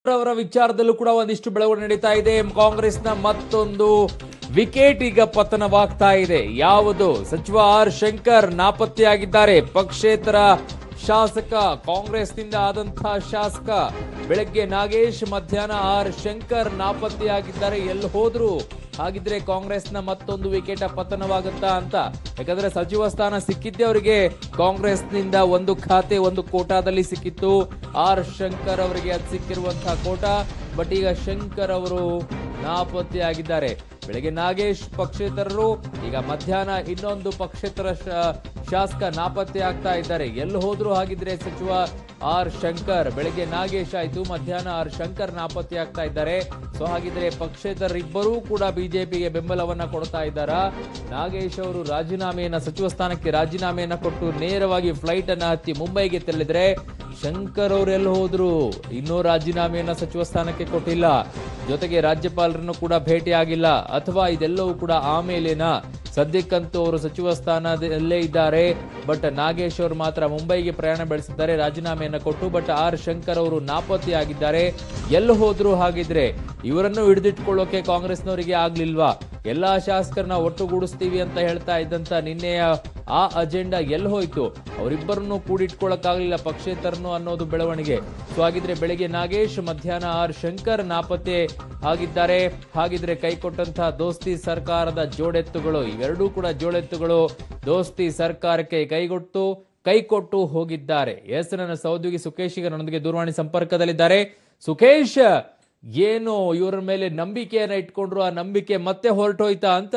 ಅವರ ವಿಚಾರದಲ್ಲೂ ಕೂಡ ಒಂದಿಷ್ಟು ಬೆಳವಣಿಗೆ ನಡೀತಾ ಇದೆ ಕಾಂಗ್ರೆಸ್ನ ಮತ್ತೊಂದು ವಿಕೆಟ್ ಈಗ ಪತನವಾಗ್ತಾ ಇದೆ ಯಾವುದು ಸಚಿವ ಆರ್ ಶಂಕರ್ ನಾಪತ್ತೆಯಾಗಿದ್ದಾರೆ ಪಕ್ಷೇತರ ಶಾಸಕ ಕಾಂಗ್ರೆಸ್ನಿಂದ ಆದಂತಹ ಶಾಸಕ ಬೆಳಗ್ಗೆ ನಾಗೇಶ್ ಮಧ್ಯಾಹ್ನ ಆರ್ ಶಂಕರ್ ನಾಪತ್ತೆಯಾಗಿದ್ದಾರೆ ಎಲ್ಲಿ ಹೋದ್ರು ಹಾಗಿದ್ರೆ ಕಾಂಗ್ರೆಸ್ನ ಮತ್ತೊಂದು ವಿಕೆಟ್ ಪತನವಾಗುತ್ತಾ ಅಂತ ಯಾಕಂದ್ರೆ ಸಚಿವ ಸ್ಥಾನ ಸಿಕ್ಕಿದ್ದೆ ಅವರಿಗೆ ಕಾಂಗ್ರೆಸ್ನಿಂದ ಒಂದು ಖಾತೆ ಒಂದು ಕೋಟಾದಲ್ಲಿ ಸಿಕ್ಕಿತ್ತು ಆರ್ ಶಂಕರ್ ಅವರಿಗೆ ಅದು ಸಿಕ್ಕಿರುವಂತಹ ಕೋಟಾ ಬಟ್ ಈಗ ಶಂಕರ್ ಅವರು ನಾಪತ್ತೆಯಾಗಿದ್ದಾರೆ ಬೆಳಗ್ಗೆ ನಾಗೇಶ್ ಪಕ್ಷೇತರರು ಈಗ ಮಧ್ಯಾಹ್ನ ಇನ್ನೊಂದು ಪಕ್ಷೇತರ ಶಾ- ಶಾಸಕ ನಾಪತ್ತೆ ಆಗ್ತಾ ಇದ್ದಾರೆ ಎಲ್ಲಿ ಹೋದ್ರು ಹಾಗಿದ್ರೆ ಸಚಿವ ಆರ್ ಶಂಕರ್ ಬೆಳಗ್ಗೆ ನಾಗೇಶ್ ಆಯ್ತು ಮಧ್ಯಾಹ್ನ ಆರ್ ಶಂಕರ್ ನಾಪತ್ತೆ ಆಗ್ತಾ ಇದ್ದಾರೆ ಸೊ ಹಾಗಿದ್ರೆ ಪಕ್ಷೇತರರಿಬ್ಬರೂ ಕೂಡ ಬಿಜೆಪಿಗೆ ಬೆಂಬಲವನ್ನ ಕೊಡ್ತಾ ಇದ್ದಾರಾ ನಾಗೇಶ್ ಅವರು ರಾಜೀನಾಮೆಯನ್ನ ಸಚಿವ ಸ್ಥಾನಕ್ಕೆ ರಾಜೀನಾಮೆಯನ್ನ ಕೊಟ್ಟು ನೇರವಾಗಿ ಫ್ಲೈಟ್ ಅನ್ನ ಹತ್ತಿ ಮುಂಬೈಗೆ ತೆರಳಿದ್ರೆ ಶಂಕರ್ ಅವರು ಎಲ್ಲಿ ಹೋದ್ರು ಇನ್ನೂ ರಾಜೀನಾಮೆಯನ್ನ ಸಚಿವ ಸ್ಥಾನಕ್ಕೆ ಕೊಟ್ಟಿಲ್ಲ ಜೊತೆಗೆ ರಾಜ್ಯಪಾಲರನ್ನು ಕೂಡ ಭೇಟಿ ಆಗಿಲ್ಲ ಅಥವಾ ಇದೆಲ್ಲವೂ ಕೂಡ ಆಮೇಲೇನಾ ಸದ್ಯಕ್ಕಂತೂ ಅವರು ಸಚಿವ ಸ್ಥಾನದಲ್ಲೇ ಇದ್ದಾರೆ ಬಟ್ ನಾಗೇಶ್ ಅವರು ಮಾತ್ರ ಮುಂಬೈಗೆ ಪ್ರಯಾಣ ಬೆಳೆಸಿದ್ದಾರೆ ರಾಜೀನಾಮೆಯನ್ನ ಕೊಟ್ಟು ಬಟ್ ಆರ್ ಶಂಕರ್ ಅವರು ನಾಪತ್ತೆಯಾಗಿದ್ದಾರೆ ಎಲ್ಲಿ ಹೋದ್ರು ಹಾಗಿದ್ರೆ ಇವರನ್ನು ಹಿಡಿದಿಟ್ಕೊಳ್ಳೋಕೆ ಕಾಂಗ್ರೆಸ್ನವರಿಗೆ ಆಗ್ಲಿಲ್ವಾ ಎಲ್ಲಾ ಶಾಸಕರನ್ನ ಒಟ್ಟುಗೂಡಿಸ್ತೀವಿ ಅಂತ ಹೇಳ್ತಾ ಇದ್ದಂತ ನಿನ್ನೆಯ ಆ ಅಜೆಂಡಾ ಎಲ್ಲಿ ಹೋಯ್ತು ಅವರಿಬ್ಬರನ್ನು ಕೂಡಿಟ್ಕೊಳ್ಳಕ್ಕಾಗ್ಲಿಲ್ಲ ಪಕ್ಷೇತರನು ಅನ್ನೋದು ಬೆಳವಣಿಗೆ ಸೊ ಹಾಗಿದ್ರೆ ಬೆಳಗ್ಗೆ ನಾಗೇಶ್ ಮಧ್ಯಾಹ್ನ ಆರ್ ಶಂಕರ್ ನಾಪತ್ತೆ ಆಗಿದ್ದಾರೆ ಹಾಗಿದ್ರೆ ಕೈ ಕೊಟ್ಟಂತಹ ದೋಸ್ತಿ ಸರ್ಕಾರದ ಜೋಡೆತ್ತುಗಳು ಇವೆರಡೂ ಕೂಡ ಜೋಡೆತ್ತುಗಳು ದೋಸ್ತಿ ಸರ್ಕಾರಕ್ಕೆ ಕೈಗೊಟ್ಟು ಕೈ ಕೊಟ್ಟು ಹೋಗಿದ್ದಾರೆ ಎಸ್ ನನ್ನ ಸಹೋದ್ಯೋಗಿ ಸುಖೇಶ್ ಈಗ ನನ್ನೊಂದಿಗೆ ದೂರವಾಣಿ ಸಂಪರ್ಕದಲ್ಲಿದ್ದಾರೆ ಸುಖೇಶ್ ಏನು ಇವರ ಮೇಲೆ ನಂಬಿಕೆಯನ್ನ ಇಟ್ಕೊಂಡ್ರು ಆ ನಂಬಿಕೆ ಮತ್ತೆ ಹೊರಟೋಯ್ತಾ ಅಂತ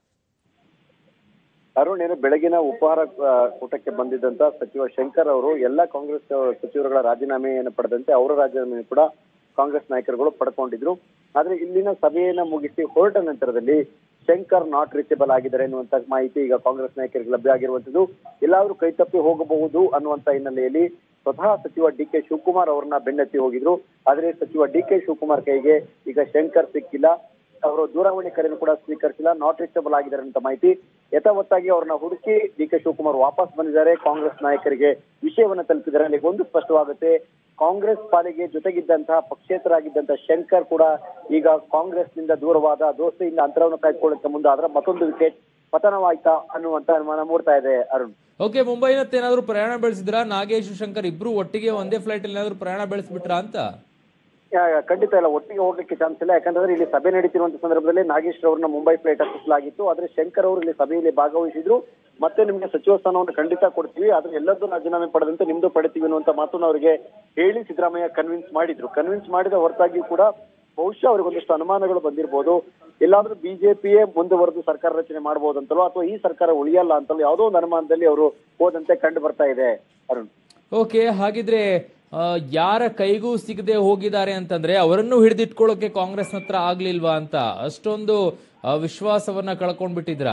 ಅರುಣ್ ಏನು ಬೆಳಗಿನ ಉಪಹಾರ ಆ, ಕೂಟಕ್ಕೆ ಬಂದಿದ್ದಂತ ಸಚಿವ ಶಂಕರ್ ಅವರು ಎಲ್ಲ ಕಾಂಗ್ರೆಸ್ ಸಚಿವರುಗಳ ರಾಜೀನಾಮೆಯನ್ನು ಪಡೆದಂತೆ ಅವರ ರಾಜೀನಾಮೆ ಕೂಡ ಕಾಂಗ್ರೆಸ್ ನಾಯಕರುಗಳು ಪಡ್ಕೊಂಡಿದ್ರು ಆದ್ರೆ ಇಲ್ಲಿನ ಸಭೆಯನ್ನ ಮುಗಿಸಿ ಹೊರಟ ನಂತರದಲ್ಲಿ ಶಂಕರ್ ನಾಟ್ ರೀಚಬಲ್ ಆಗಿದ್ದಾರೆ ಅನ್ನುವಂತ ಮಾಹಿತಿ ಈಗ ಕಾಂಗ್ರೆಸ್ ನಾಯಕರಿಗೆ ಲಭ್ಯ ಆಗಿರುವಂತದ್ದು ಎಲ್ಲಾದ್ರೂ ಕೈತಪ್ಪಿ ಹೋಗಬಹುದು ಅನ್ನುವಂತ ಹಿನ್ನೆಲೆಯಲ್ಲಿ ಸ್ವತಃ ಸಚಿವ ಡಿ ಕೆ ಶಿವಕುಮಾರ್ ಅವರನ್ನ ಬೆನ್ನತ್ತಿ ಹೋಗಿದ್ರು ಆದ್ರೆ ಸಚಿವ ಡಿ ಕೆ ಶಿವಕುಮಾರ್ ಕೈಗೆ ಈಗ ಶಂಕರ್ ಸಿಕ್ಕಿಲ್ಲ ಅವರು ದೂರವಾಣಿ ಕರೆಯನ್ನು ಕೂಡ ಸ್ವೀಕರಿಸಿಲ್ಲ ನಾಟ್ ರೀಚಬಲ್ ಆಗಿದ್ದಾರೆ ಅಂತ ಮಾಹಿತಿ ಯಥಾವತ್ತಾಗಿ ಅವ್ರನ್ನ ಹುಡುಕಿ ಡಿ ಕೆ ಶಿವಕುಮಾರ್ ವಾಪಸ್ ಬಂದಿದ್ದಾರೆ ಕಾಂಗ್ರೆಸ್ ನಾಯಕರಿಗೆ ವಿಷಯವನ್ನ ತಲುಪಿದ್ದಾರೆ ಅಲ್ಲಿ ಒಂದು ಸ್ಪಷ್ಟವಾಗುತ್ತೆ ಕಾಂಗ್ರೆಸ್ ಪಾಲಿಗೆ ಜೊತೆಗಿದ್ದಂತಹ ಪಕ್ಷೇತರಾಗಿದ್ದಂತಹ ಶಂಕರ್ ಕೂಡ ಈಗ ಕಾಂಗ್ರೆಸ್ನಿಂದ ದೂರವಾದ ದೋಸ್ತಿಯಿಂದ ಅಂತರವನ್ನು ಕಾಯ್ದುಕೊಳ್ಳಕ್ಕೆ ಮುಂದಾದ್ರೆ ಮತ್ತೊಂದು ವಿಕೆಟ್ ಪತನವಾಯ್ತಾ ಅನ್ನುವಂತ ಅನುಮಾನ ಮೂಡ್ತಾ ಇದೆ ಅರುಣ್ ಓಕೆ ಮುಂಬೈನತ್ತ ಏನಾದ್ರು ಪ್ರಯಾಣ ಬೆಳೆಸಿದ್ರ ನಾಗೇಶ್ ಶಂಕರ್ ಇಬ್ರು ಒಟ್ಟಿಗೆ ಒಂದೇ ಫ್ಲೈಟ್ ಅಲ್ಲಿ ಏನಾದ್ರು ಪ್ರಯಾಣ ಬೆಳೆಸ್ಬಿಟ್ರಾ ಅಂತ ಯಾ, ಯಾ, ಖಂಡಿತ ಇಲ್ಲ ಒಟ್ಟಿಗೆ ಹೋಗ್ಲಿಕ್ಕೆ ಚಾನ್ಸ್ ಇಲ್ಲ ಯಾಕಂದ್ರೆ ಇಲ್ಲಿ ಸಭೆ ನಡೀತಿರುವಂತ ಸಂದರ್ಭದಲ್ಲಿ ನಾಗೇಶ್ ಅವರನ್ನ ಮುಂಬೈ ಫ್ಲೈಟ್ ಹತ್ತಿಸಲಾಗಿತ್ತು ಆದ್ರೆ ಶಂಕರ್ ಅವರು ಇಲ್ಲಿ ಸಭೆಯಲ್ಲಿ ಭಾಗವಹಿಸಿದ್ರು ಮತ್ತೆ ನಿಮ್ಗೆ ಸಚಿವ ಸ್ಥಾನವನ್ನು ಖಂಡಿತ ಕೊಡ್ತೀವಿ ಆದ್ರೆ ಎಲ್ಲದೂ ರಾಜೀನಾಮೆ ಪಡೆದಂತೆ ನಿಮ್ದು ಪಡಿತೀವಿ ಅನ್ನುವಂತ ಮಾತನ್ನು ಅವರಿಗೆ ಹೇಳಿ ಸಿದ್ದರಾಮಯ್ಯ ಕನ್ವಿನ್ಸ್ ಮಾಡಿದ್ರು ಕನ್ವಿನ್ಸ್ ಮಾಡಿದ ಹೊರತಾಗಿಯೂ ಕೂಡ ಬಹುಶಃ ಅವ್ರಿಗೆ ಒಂದಿಷ್ಟು ಅನುಮಾನಗಳು ಬಂದಿರಬಹುದು ಎಲ್ಲಾದ್ರೂ ಬಿಜೆಪಿಯೇ ಮುಂದುವರೆದು ಸರ್ಕಾರ ರಚನೆ ಮಾಡಬಹುದು ಅಂತಲೋ ಅಥವಾ ಈ ಸರ್ಕಾರ ಉಳಿಯಲ್ಲ ಅಂತಲೋ ಯಾವುದೋ ಒಂದು ಅನುಮಾನದಲ್ಲಿ ಅವರು ಹೋದಂತೆ ಕಂಡು ಬರ್ತಾ ಇದೆ ಅರುಣ್ ಓಕೆ ಹಾಗಿದ್ರೆ ಆ, ಯಾರ ಕೈಗೂ ಸಿಗದೆ ಹೋಗಿದ್ದಾರೆ ಅಂತಂದ್ರೆ ಅವರನ್ನು ಹಿಡಿದಿಟ್ಕೊಳ್ಳೋಕೆ ಕಾಂಗ್ರೆಸ್ ಹತ್ರ ಆಗ್ಲಿಲ್ವಾ ಅಂತ ಅಷ್ಟೊಂದು ಆ, ವಿಶ್ವಾಸವನ್ನ ಕಳ್ಕೊಂಡ್ಬಿಟ್ಟಿದ್ರಾ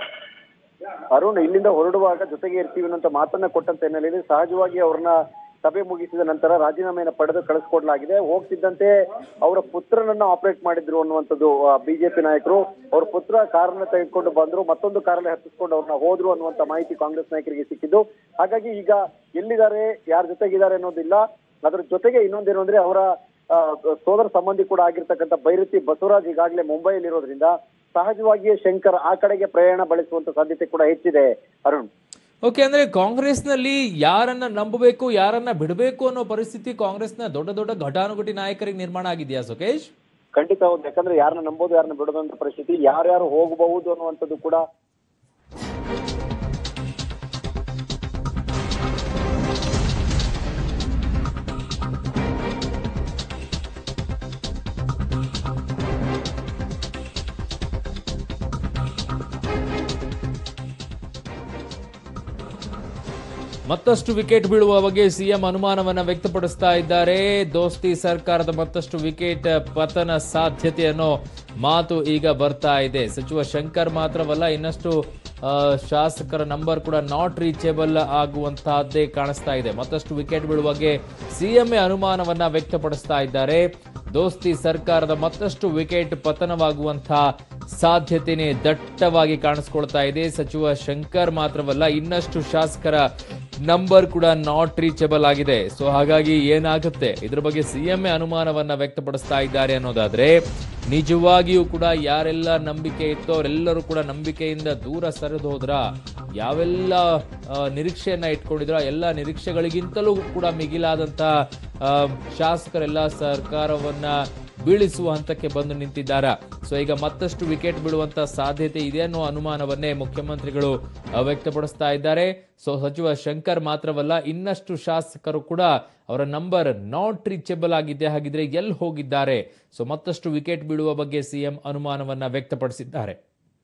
ಅರುಣ್ ಇಲ್ಲಿಂದ ಹೊರಡುವಾಗ ಜೊತೆಗೆ ಇರ್ತೀವಿ ಅನ್ನೋ ಮಾತನ್ನ ಕೊಟ್ಟಂತ ಹಿನ್ನೆಲೆಯಲ್ಲಿ ಸಹಜವಾಗಿ ಅವ್ರನ್ನ ಸಭೆ ಮುಗಿಸಿದ ನಂತರ ರಾಜೀನಾಮೆಯನ್ನು ಪಡೆದು ಕಳಿಸ್ಕೊಡ್ಲಾಗಿದೆ ಹೋಗ್ತಿದ್ದಂತೆ ಅವರ ಪುತ್ರನನ್ನ ಆಪರೇಟ್ ಮಾಡಿದ್ರು ಅನ್ನುವಂಥದ್ದು ಬಿಜೆಪಿ ನಾಯಕರು ಅವ್ರ ಪುತ್ರ ಕಾರನ್ನ ತೆಗೆದುಕೊಂಡು ಬಂದ್ರು ಮತ್ತೊಂದು ಕಾರಲ್ಲಿ ಹತ್ತಿಸ್ಕೊಂಡು ಅವ್ರನ್ನ ಹೋದ್ರು ಅನ್ನುವಂತ ಮಾಹಿತಿ ಕಾಂಗ್ರೆಸ್ ನಾಯಕರಿಗೆ ಸಿಕ್ಕಿದ್ದು ಹಾಗಾಗಿ ಈಗ ಎಲ್ಲಿದ್ದಾರೆ ಯಾರ ಜೊತೆಗಿದ್ದಾರೆ ಅನ್ನೋದಿಲ್ಲ ಅದ್ರ ಜೊತೆಗೆ ಇನ್ನೊಂದೇನು ಅಂದ್ರೆ ಅವರ ಆ, ಸೋದರ ಸಂಬಂಧಿ ಕೂಡ ಆಗಿರ್ತಕ್ಕಂಥ ಬೈರತಿ ಬಸವರಾಜ್ ಈಗಾಗಲೇ ಮುಂಬೈಯಲ್ಲಿ ಇರೋದ್ರಿಂದ ಸಹಜವಾಗಿಯೇ ಶಂಕರ್ ಆ ಕಡೆಗೆ ಪ್ರಯಾಣ ಬೆಳೆಸುವಂತ ಸಾಧ್ಯತೆ ಕೂಡ ಹೆಚ್ಚಿದೆ ಅರುಣ್ ಓಕೆ ಅಂದ್ರೆ ಕಾಂಗ್ರೆಸ್ನಲ್ಲಿ ಯಾರನ್ನ ನಂಬಬೇಕು ಯಾರನ್ನ ಬಿಡಬೇಕು ಅನ್ನೋ ಪರಿಸ್ಥಿತಿ ಕಾಂಗ್ರೆಸ್ನ ದೊಡ್ಡ ದೊಡ್ಡ ಘಟಾನುಘಟಿ ನಾಯಕರಿಗೆ ನಿರ್ಮಾಣ ಆಗಿದೆಯಾ ಸುಖೇಶ್ ಖಂಡಿತ ಹೌದು ಯಾಕಂದ್ರೆ ಯಾರನ್ನ ನಂಬೋದು ಯಾರನ್ನ ಬಿಡೋದಂತ ಪರಿಸ್ಥಿತಿ ಯಾರ್ಯಾರು ಹೋಗಬಹುದು ಅನ್ನುವಂಥದ್ದು ಕೂಡ ಮತ್ತಷ್ಟು ವಿಕೆಟ್ ಬೀಳುವ ಬಗ್ಗೆ ಸಿಎಂ ಅನುಮಾನವನ್ನ ವ್ಯಕ್ತಪಡಿಸ್ತಾ ಇದ್ದಾರೆ ದೋಸ್ತಿ ಸರ್ಕಾರದ ಮತ್ತಷ್ಟು ವಿಕೆಟ್ ಪತನ ಸಾಧ್ಯತೆ ಅನ್ನೋ ಮಾತು ಈಗ ಬರ್ತಾ ಇದೆ ಸಚಿವ ಶಂಕರ್ ಮಾತ್ರವಲ್ಲ ಇನ್ನಷ್ಟು ಆ, ಶಾಸಕರ ನಂಬರ್ ಕೂಡ ನಾಟ್ ರೀಚೇಬಲ್ ಆಗುವಂತಹದ್ದೇ ಕಾಣಿಸ್ತಾ ಇದೆ ಮತ್ತಷ್ಟು ವಿಕೆಟ್ ಬೀಳುವ ಬಗ್ಗೆ ಸಿಎಂಎ ಅನುಮಾನವನ್ನ ವ್ಯಕ್ತಪಡಿಸ್ತಾ ಇದ್ದಾರೆ ದೋಸ್ತಿ ಸರ್ಕಾರದ ಮತ್ತಷ್ಟು ವಿಕೆಟ್ ಪತನವಾಗುವಂತಹ ಸಾಧ್ಯತೆನೇ ದಟ್ಟವಾಗಿ ಕಾಣಿಸ್ಕೊಳ್ತಾ ಇದೆ ಸಚಿವ ಶಂಕರ್ ಮಾತ್ರವಲ್ಲ ಇನ್ನಷ್ಟು ಶಾಸಕರ ನಂಬರ್ ಕೂಡ ನಾಟ್ ರೀಚಬಲ್ ಆಗಿದೆ ಸೊ ಹಾಗಾಗಿ ಏನಾಗುತ್ತೆ ಇದ್ರ ಬಗ್ಗೆ ಸಿಎಂ ಅನುಮಾನವನ್ನ ವ್ಯಕ್ತಪಡಿಸ್ತಾ ಇದ್ದಾರೆ ಅನ್ನೋದಾದ್ರೆ ನಿಜವಾಗಿಯೂ ಕೂಡ ಯಾರೆಲ್ಲ ನಂಬಿಕೆ ಇತ್ತೋ ಅವರೆಲ್ಲರೂ ಕೂಡ ನಂಬಿಕೆಯಿಂದ ದೂರ ಸರಿದು ಹೋದ್ರ ಯಾವೆಲ್ಲ ಆ, ನಿರೀಕ್ಷೆಯನ್ನ ಇಟ್ಕೊಂಡಿದ್ರ ಎಲ್ಲ ನಿರೀಕ್ಷೆಗಳಿಗಿಂತಲೂ ಕೂಡ ಮಿಗಿಲಾದಂತ ಆ, ಶಾಸಕರೆಲ್ಲ ಸರ್ಕಾರವನ್ನ ಬೀಳಿಸುವ ಹಂತಕ್ಕೆ ಬಂದು ನಿಂತಿದ್ದಾರೆ ಸೊ ಈಗ ಮತ್ತಷ್ಟು ವಿಕೆಟ್ ಬೀಳುವಂತ ಸಾಧ್ಯತೆ ಇದೆ ಅನ್ನೋ ಅನುಮಾನವನ್ನೇ ಮುಖ್ಯಮಂತ್ರಿಗಳು ಆ, ವ್ಯಕ್ತಪಡಿಸ್ತಾ ಇದ್ದಾರೆ ಸೊ ಸಚಿವ ಶಂಕರ್ ಮಾತ್ರವಲ್ಲ ಇನ್ನಷ್ಟು ಶಾಸಕರು ಕೂಡ ಅವರ ನಂಬರ್ ನಾಟ್ ರೀಚಬಲ್ ಆಗಿದೆ ಹಾಗಿದ್ರೆ ಎಲ್ಲಿ ಹೋಗಿದ್ದಾರೆ ಸೊ ಮತ್ತಷ್ಟು ವಿಕೆಟ್ ಬೀಳುವ ಬಗ್ಗೆ ಸಿಎಂ ಅನುಮಾನವನ್ನ ವ್ಯಕ್ತಪಡಿಸಿದ್ದಾರೆ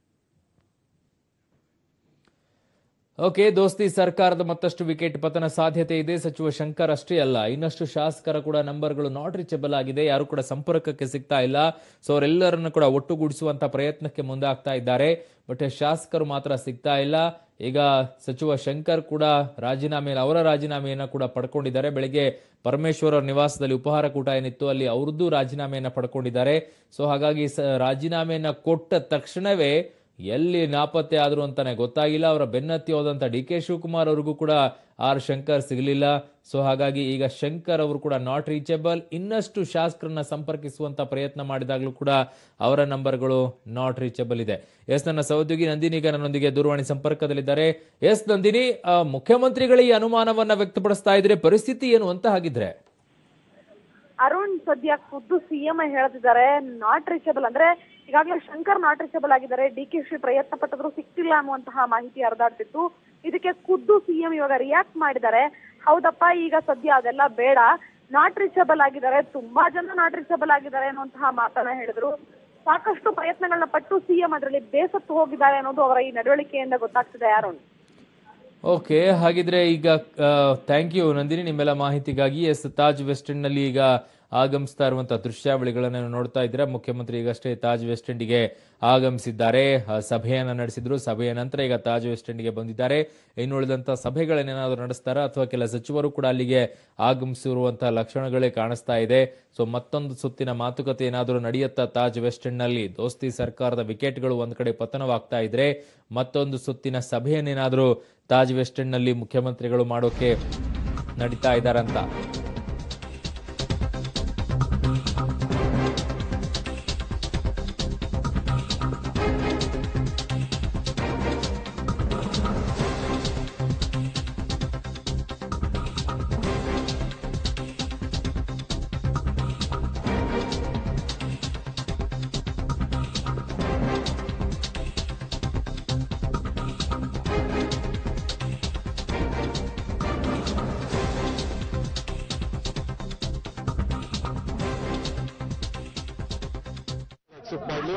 ಓಕೆ ದೋಸ್ತಿ ಸರ್ಕಾರದ ಮತ್ತಷ್ಟು ವಿಕೆಟ್ ಪತನ ಸಾಧ್ಯತೆ ಇದೆ ಸಚಿವ ಶಂಕರ್ ಅಷ್ಟೇ ಅಲ್ಲ ಇನ್ನಷ್ಟು ಶಾಸಕರ ಕೂಡ ನಂಬರ್ಗಳು ನಾಟ್ ರೀಚಬಲ್ ಆಗಿದೆ ಯಾರು ಕೂಡ ಸಂಪರ್ಕಕ್ಕೆ ಸಿಗ್ತಾ ಇಲ್ಲ ಸೊ ಅವರೆಲ್ಲರನ್ನು ಕೂಡ ಒಟ್ಟುಗೂಡಿಸುವಂತ ಪ್ರಯತ್ನಕ್ಕೆ ಮುಂದಾಗ್ತಾ ಇದ್ದಾರೆ ಬಟ್ ಶಾಸಕರು ಮಾತ್ರ ಸಿಗ್ತಾ ಇಲ್ಲ ಈಗ ಸಚಿವ ಶಂಕರ್ ಕೂಡ ರಾಜೀನಾಮೆ ಅವರ ರಾಜೀನಾಮೆಯನ್ನ ಕೂಡ ಪಡ್ಕೊಂಡಿದ್ದಾರೆ ಬೆಳಗ್ಗೆ ಪರಮೇಶ್ವರ್ ಅವ್ರ ನಿವಾಸದಲ್ಲಿ ಉಪಹಾರ ಕೂಟ ಏನಿತ್ತು ಅಲ್ಲಿ ಅವ್ರದ್ದು ರಾಜೀನಾಮೆಯನ್ನ ಪಡ್ಕೊಂಡಿದ್ದಾರೆ ಸೊ ಹಾಗಾಗಿ ಸ- ರಾಜೀನಾಮೆಯನ್ನ ಕೊಟ್ಟ ತಕ್ಷಣವೇ ಎಲ್ಲಿ ನಾಪತ್ತೆ ಆದ್ರು ಅಂತಾನೆ ಗೊತ್ತಾಗಿಲ್ಲ ಅವರ ಬೆನ್ನತ್ತಿ ಹೋದಂತ ಡಿ ಕೆ ಶಿವಕುಮಾರ್ ಅವ್ರಿಗೂ ಕೂಡ ಆರ್ ಶಂಕರ್ ಸಿಗಲಿಲ್ಲ ಸೊ ಹಾಗಾಗಿ ಈಗ ಶಂಕರ್ ಅವರು ಕೂಡ ನಾಟ್ ರೀಚಬಲ್ ಇನ್ನಷ್ಟು ಶಾಸಕರನ್ನ ಸಂಪರ್ಕಿಸುವಂತ ಪ್ರಯತ್ನ ಮಾಡಿದಾಗಲೂ ಕೂಡ ಅವರ ನಂಬರ್ಗಳು ನಾಟ್ ರೀಚಬಲ್ ಇದೆ ಎಸ್ ನನ್ನ ಸಹೋದ್ಯೋಗಿ ನಂದಿನಿ ಈಗ ನನ್ನೊಂದಿಗೆ ದೂರವಾಣಿ ಸಂಪರ್ಕದಲ್ಲಿದ್ದಾರೆ ಎಸ್ ನಂದಿನಿ ಆ, ಮುಖ್ಯಮಂತ್ರಿಗಳ ಈ ಅನುಮಾನವನ್ನ ವ್ಯಕ್ತಪಡಿಸ್ತಾ ಇದ್ರೆ ಪರಿಸ್ಥಿತಿ ಏನು ಅಂತ ಹಾಗಿದ್ರೆ ಅರುಣ್ ಸದ್ಯ ಖುದ್ದು ಸಿಎಂ ಹೇಳ್ತಿದ್ದಾರೆ ನಾಟ್ ರೀಚಬಲ್ ಅಂದ್ರೆ ಈಗಾಗಲೇ ಶಂಕರ್ ನಾಟ್ ರೀಚಬಲ್ ಆಗಿದ್ದಾರೆ ಡಿ ಕೆ ಶಿ ಪ್ರಯತ್ನ ಪಟ್ಟಿದ್ರು ಸಿಕ್ತಿಲ್ಲ ಅನ್ನುವಂತಹ ಮಾಹಿತಿ ಹರಿದಾಡ್ತಿತ್ತು ಇದಕ್ಕೆ ಖುದ್ದು ಸಿಎಂ ಇವಾಗ ರಿಯಾಕ್ಟ್ ಮಾಡಿದ್ದಾರೆ ಹೌದಪ್ಪ ಈಗ ಸದ್ಯ ಅದೆಲ್ಲ ಬೇಡ ನಾಟ್ ರೀಚಬಲ್ ಆಗಿದ್ದಾರೆ ತುಂಬಾ ಜನ ನಾಟ್ ರೀಚಬಲ್ ಆಗಿದ್ದಾರೆ ಅನ್ನುವಂತಹ ಮಾತನ್ನ ಹೇಳಿದ್ರು ಸಾಕಷ್ಟು ಪ್ರಯತ್ನಗಳನ್ನ ಪಟ್ಟು ಸಿಎಂ ಅದರಲ್ಲಿ ಬೇಸತ್ತು ಹೋಗಿದ್ದಾರೆ ಅನ್ನೋದು ಅವರ ಈ ನಡವಳಿಕೆಯಿಂದ ಗೊತ್ತಾಗ್ತಿದೆ ಅರುಣ್ ಓಕೆ ಹಾಗಿದ್ರೆ ಈಗ ಥ್ಯಾಂಕ್ ಯು ನಂದಿನಿ ನಿಮ್ಮೆಲ್ಲ ಮಾಹಿತಿಗಾಗಿ ಎಸ್ ತಾಜ್ ವೆಸ್ಟ್ ಎಂಡ್ ನಲ್ಲಿ ಈಗ ಆಗಮಿಸ್ತಾ ಇರುವಂತಹ ದೃಶ್ಯಾವಳಿಗಳನ್ನು ನೋಡ್ತಾ ಇದ್ರೆ ಮುಖ್ಯಮಂತ್ರಿ ಈಗಷ್ಟೇ ತಾಜ್ ವೆಸ್ಟ್ ಎಂಡ್ಗೆ ಆಗಮಿಸಿದ್ದಾರೆ ಆ, ಸಭೆಯನ್ನ ನಡೆಸಿದ್ರು ಸಭೆಯ ನಂತರ ಈಗ ತಾಜ್ ವೆಸ್ಟ್ ಎಂಡ್ಗೆ ಬಂದಿದ್ದಾರೆ ಇನ್ನು ಉಳಿದಂತ ಸಭೆಗಳನ್ನೇನಾದ್ರು ನಡೆಸ್ತಾರಾ ಅಥವಾ ಕೆಲ ಸಚಿವರು ಕೂಡ ಅಲ್ಲಿಗೆ ಆಗಮಿಸಿರುವಂತಹ ಲಕ್ಷಣಗಳೇ ಕಾಣಿಸ್ತಾ ಇದೆ ಸೊ ಮತ್ತೊಂದು ಸುತ್ತಿನ ಮಾತುಕತೆ ಏನಾದರೂ ನಡೆಯುತ್ತಾ ತಾಜ್ ವೆಸ್ಟ್ ಎಂಡ್ ನಲ್ಲಿ ದೋಸ್ತಿ ಸರ್ಕಾರದ ವಿಕೆಟ್ಗಳು ಒಂದ್ ಕಡೆ ಪತನವಾಗ್ತಾ ಇದ್ರೆ ಮತ್ತೊಂದು ಸುತ್ತಿನ ಸಭೆಯನ್ನೇನಾದರೂ ತಾಜ್ ವೆಸ್ಟ್ ಎಂಡ್ ನಲ್ಲಿ ಮುಖ್ಯಮಂತ್ರಿಗಳು ಮಾಡೋಕೆ ನಡೀತಾ ಇದ್ದಾರಂತ accept ಮಾಡಲಿ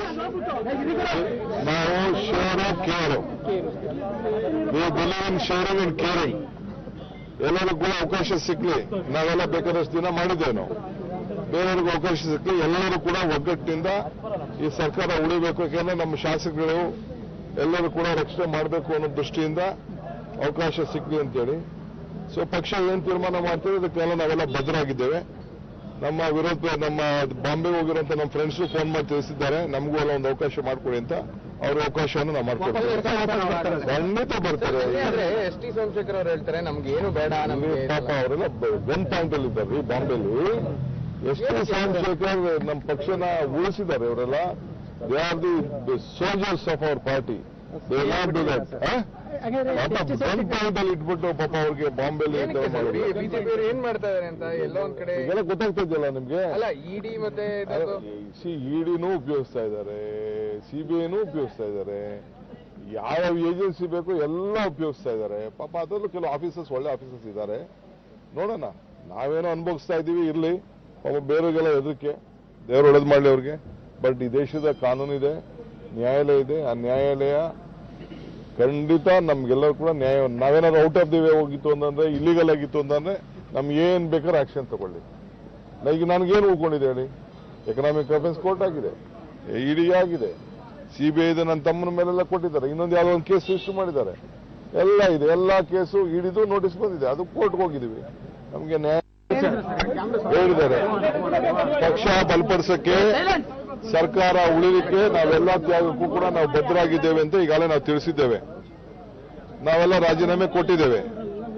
ನಾವು share care we believe in sharing in caring ಎಲ್ಲರಿಗೂ ಕೂಡ ಅವಕಾಶ ಸಿಕ್ಲಿ ನಾವೆಲ್ಲ ಬೇಕಾದಷ್ಟು ದಿನ ಮಾಡಿದ್ದೇವೆ ನಾವು ಬೇರೆಯವ್ರಿಗೂ ಅವಕಾಶ ಸಿಕ್ಲಿ ಎಲ್ಲರೂ ಕೂಡ ಒಗ್ಗಟ್ಟಿನಿಂದ ಈ ಸರ್ಕಾರ ಉಳಿಬೇಕು ಯಾಕೆಂದ್ರೆ ನಮ್ಮ ಶಾಸಕರು ಎಲ್ಲರೂ ಕೂಡ ರಕ್ಷಣೆ ಮಾಡಬೇಕು ಅನ್ನೋ ದೃಷ್ಟಿಯಿಂದ ಅವಕಾಶ ಸಿಕ್ಲಿ ಅಂತೇಳಿ ಸೊ ಪಕ್ಷ ಏನ್ ತೀರ್ಮಾನ ಮಾಡ್ತೀವಿ ಅದಕ್ಕೆಲ್ಲ ನಾವೆಲ್ಲ ಬದ್ಧರಾಗಿದ್ದೇವೆ ನಮ್ಮ ವಿರೋಧ ನಮ್ಮ ಬಾಂಬೆ ಹೋಗಿರುವಂತ ನಮ್ಮ ಫ್ರೆಂಡ್ಸು ಫೋನ್ ಮಾಡಿ ತಿಳಿಸಿದ್ದಾರೆ ನಮಗೂ ಎಲ್ಲ ಒಂದು ಅವಕಾಶ ಮಾಡ್ಕೊಡಿ ಅಂತ ಅವ್ರ ಅವಕಾಶವನ್ನು ನಾವು ಮಾಡ್ಕೊಡ್ತೀವಿ ಖಂಡಿತ ಬರ್ತಾರೆ ಎಸ್ ಟಿ ಸೋಮಶೇಖರ್ ಅವ್ರು ಹೇಳ್ತಾರೆ ನಮ್ಗೆ ಏನು ಬೇಡ ಇಲ್ಲಿ ನಮ್ಗೆ ಪಾಪ ಅವರೆಲ್ಲ ಗನ್ ಪಾಯಿಂಟ್ ಅಲ್ಲಿ ಇದ್ದಾರೆ ಬಾಂಬೆಲಿ ಎಷ್ಟು ಸೋಮಶೇಖರ್ ನಮ್ಮ ಪಕ್ಷನ ಉಳಿಸಿದ್ದಾರೆ ಇವರೆಲ್ಲ they are the soldiers of our party they not do that gun point ಅಲ್ಲಿ ಇಟ್ಬಿಟ್ಟು ಪಾಪ ಅವ್ರಿಗೆ ಬಾಂಬೆಲಿ ಈ ತರ ಮಾಡಿದ್ರು. ಬಿಜೆಪಿ ಅವರು ಏನ್ ಮಾಡ್ತಾ ಇದಾರೆ ಅಂತ ಎಲ್ಲೋ ಒಂದ್ ಕಡೆ ಈಗೆಲ್ಲ ಗೊತ್ತಾಗ್ತಾ ಇದೆಯಲ್ಲ ನಿಮ್ಗೆ ಅಲ್ಲ ಇಡಿ ಮತ್ತೆ ಇದು ಸಿ ಇಡಿನೂ ಉಪಯೋಗಿಸ್ತಾ ಇದ್ದಾರೆ ಸಿಬಿಐನೂ ಉಪಯೋಗಿಸ್ತಾ ಇದ್ದಾರೆ ಯಾವ ಏಜೆನ್ಸಿ ಬೇಕು ಎಲ್ಲ ಉಪಯೋಗಿಸ್ತಾ ಇದ್ದಾರೆ ಪಾಪ ಅದರಲ್ಲೂ ಕೆಲವು ಆಫೀಸರ್ಸ್ ಒಳ್ಳೆ ಆಫೀಸರ್ಸ್ ಇದ್ದಾರೆ ನೋಡೋಣ ನಾವೇನೋ ಅನುಭವಿಸ್ತಾ ಇದ್ದೀವಿ ಇರಲಿ ಪಾಪ ಬೇರೆಗೆಲ್ಲ ಹೆದರಿಕೆ ದೇವರು ಒಳ್ಳೇದು ಮಾಡಲಿ ಅವ್ರಿಗೆ ಬಟ್ ಈ ದೇಶದ ಕಾನೂನು ಇದೆ ನ್ಯಾಯಾಲಯ ಇದೆ ಆ ನ್ಯಾಯಾಲಯ ಖಂಡಿತ ನಮ್ಗೆಲ್ಲರೂ ಕೂಡ ನ್ಯಾಯ ನಾವೇನಾದ್ರು ಔಟ್ ಆಫ್ ದಿ ವೇ ಹೋಗಿತ್ತು ಅಂತಂದ್ರೆ ಇಲ್ಲಿಗಲ್ ಆಗಿತ್ತು ಅಂತಂದ್ರೆ ನಮ್ಗೆ ಏನ್ ಬೇಕಾದ್ರೆ ಆಕ್ಷನ್ ತಗೊಳ್ಳಿ ಈಗ ನನಗೇನು ಉಳ್ಕೊಂಡಿದೆ ಹೇಳಿ ಎಕನಾಮಿಕ್ ಅಫೆನ್ಸ್ ಕೋರ್ಟ್ ಆಗಿದೆ ಇಡಿ ಆಗಿದೆ ಸಿ ಬಿ ಐದು ನನ್ನ ತಮ್ಮನ ಮೇಲೆಲ್ಲ ಕೊಟ್ಟಿದ್ದಾರೆ ಇನ್ನೊಂದು ಯಾವುದೋ ಒಂದು ಕೇಸ್ ರಿಜಿಸ್ಟರ್ ಮಾಡಿದ್ದಾರೆ ಎಲ್ಲ ಇದೆ ಎಲ್ಲ ಕೇಸು ಇಡಿದು ನೋಟಿಸ್ ಬಂದಿದೆ ಅದು ಕೋರ್ಟ್ಗೆ ಹೋಗಿದ್ದೀವಿ ನಮಗೆ ನ್ಯಾಯ ಹೇಳಿದ್ದಾರೆ ಪಕ್ಷ ಬಲಪಡಿಸಕ್ಕೆ ಸರ್ಕಾರ ಉಳಿಲಿಕ್ಕೆ ನಾವೆಲ್ಲ ತ್ಯಾಗಕ್ಕೂ ಕೂಡ ನಾವು ಬದ್ಧರಾಗಿದ್ದೇವೆ ಅಂತ ಈಗಾಗಲೇ ನಾವು ತಿಳಿಸಿದ್ದೇವೆ ನಾವೆಲ್ಲ ರಾಜೀನಾಮೆ ಕೊಟ್ಟಿದ್ದೇವೆ